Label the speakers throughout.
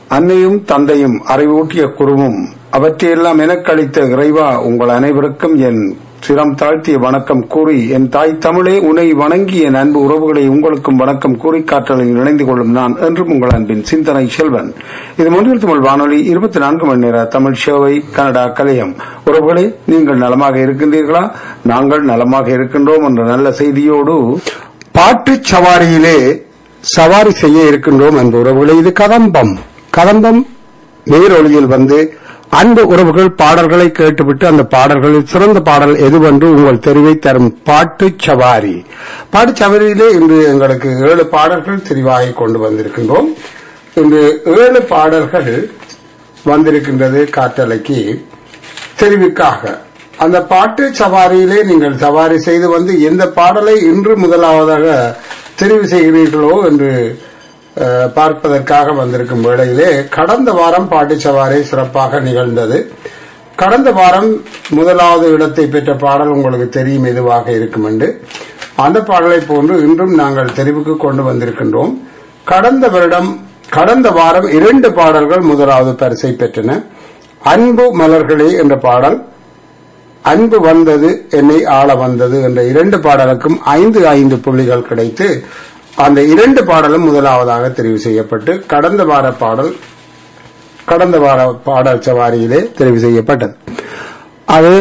Speaker 1: அன்னையும் தந்தையும் அறிவூட்டிய குருவும் அவற்றையெல்லாம் எனக்களித்த இறைவா உங்கள் அனைவருக்கும் என் சிரம் தாழ்த்திய வணக்கம் கூறி என் தாய் தமிழே உன்னை வணங்கி என் அன்பு உறவுகளை உங்களுக்கும் வணக்கம் கூறி காற்றலில் இணைந்து கொள்ளும் நான் என்றும் உங்கள் அன்பின் சிந்தனை செல்வன் இது மொழியில் தமிழ் வானொலி இருபத்தி நான்கு மணி நேர தமிழ் ஷோவை கனடா கலையம் உறவுகளே நீங்கள் நலமாக இருக்கின்றீர்களா நாங்கள் நலமாக இருக்கின்றோம் என்ற நல்ல செய்தியோடு பாட்டுச் சவாரியிலே சவாரி செய்ய இருக்கின்றோம் என்ற உறவுகளே இது கதம்பம் கதம்பம் நேரொலியில் வந்து அன்பு உறவுகள் பாடல்களை கேட்டுவிட்டு அந்த பாடல்களில் சிறந்த பாடல் எதுவென்று உங்கள் தெரிவை தரும் பாட்டு சவாரி பாட்டு சவாரியிலே இன்று எங்களுக்கு ஏழு பாடல்கள் தெரிவாகி கொண்டு வந்திருக்கின்றோம் இன்று ஏழு பாடல்கள் வந்திருக்கின்றது காற்றலைக்கு தெரிவுக்காக அந்த பாட்டு சவாரியிலே நீங்கள் சவாரி செய்து வந்து எந்த பாடலை இன்று முதலாவதாக தெரிவு செய்கிறீர்களோ என்று அஹ், பார்ப்பதற்காக வந்திருக்கும் வேளையிலே கடந்த வாரம் பாட்டு சவாரி சிறப்பாக நிகழ்ந்தது கடந்த வாரம் முதலாவது இடத்தை பெற்ற பாடல் உங்களுக்கு தெரியும் எதுவாக இருக்கும் என்று அந்த பாடலை போன்று இன்றும் நாங்கள் தெரிவுக்கு கொண்டு வந்திருக்கின்றோம் கடந்த வருடம் கடந்த வாரம் இரண்டு பாடல்கள் முதலாவது பரிசை பெற்றன அன்பு மலர்களே என்ற பாடல் அன்பு வந்தது என்னை ஆள வந்தது என்ற இரண்டு பாடலுக்கும் ஐந்து ஐந்து புள்ளிகள் கிடைத்து அந்த இரண்டு பாடலும் முதலாவதாக தெரிவு செய்யப்பட்டு கடந்த வார பாடல் கடந்த வார பாடல் சவாரியிலே தெரிவு செய்யப்பட்டது அது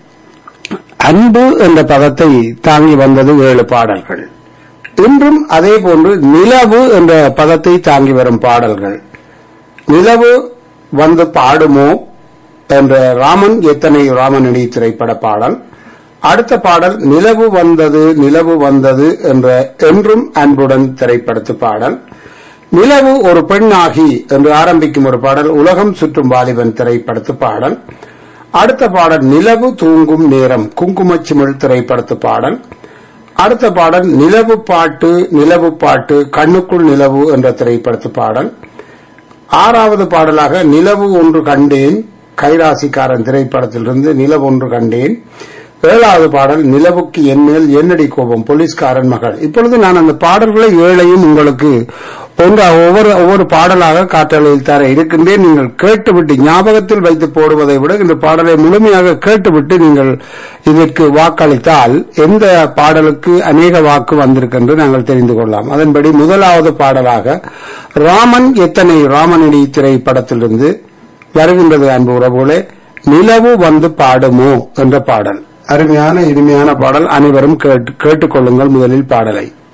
Speaker 1: அன்பு என்ற பதத்தை தாங்கி வந்தது ஏழு பாடல்கள் இன்றும் அதே போன்று நிலவு என்ற பதத்தை தாங்கி வரும் பாடல்கள் நிலவு வந்து பாடுமோ என்ற ராமன் எத்தனை ராமனடி திரைப்பட பாடல் அடுத்த பாடல் நிலவு வந்தது நிலவு வந்தது என்ற என்றும் அன்புடன் திரைப்படத்து பாடல் நிலவு ஒரு பெண்ணாகி என்று ஆரம்பிக்கும் ஒரு பாடல் உலகம் சுற்றும் வாலிபன் திரைப்படத்து பாடல் அடுத்த பாடல் நிலவு தூங்கும் நேரம் குங்குமச்சிமிழ் திரைப்படத்து பாடல் அடுத்த பாடல் நிலவு பாட்டு நிலவு பாட்டு கண்ணுக்குள் நிலவு என்ற திரைப்படத்து பாடல் ஆறாவது பாடலாக நிலவு ஒன்று கண்டேன் கைராசிக்காரன் திரைப்படத்திலிருந்து நிலவு ஒன்று கண்டேன் ஏழாவது பாடல் நிலவுக்கு என்மேல் என்னடி கோபம் போலீஸ்காரன் மகள் இப்பொழுது நான் அந்த பாடல்களை ஏழையும் உங்களுக்கு ஒன்று ஒவ்வொரு ஒவ்வொரு பாடலாக காற்றலையில் தர இருக்கின்றேன் நீங்கள் கேட்டுவிட்டு ஞாபகத்தில் வைத்து போடுவதை விட இந்த பாடலை முழுமையாக கேட்டுவிட்டு நீங்கள் இதற்கு வாக்களித்தால் எந்த பாடலுக்கு அநேக வாக்கு வந்திருக்கின்று நாங்கள் தெரிந்து கொள்ளலாம் அதன்படி முதலாவது பாடலாக ராமன் எத்தனை ராமனடி திரைப்படத்திலிருந்து வருகின்றது அன்பு உறவுகளே நிலவு வந்து பாடுமோ என்ற பாடல் அருமையான இனிமையான பாடல் அனைவரும் கேட்டு- கேட்டுக்கொள்ளுங்கள் முதலில் பாடலை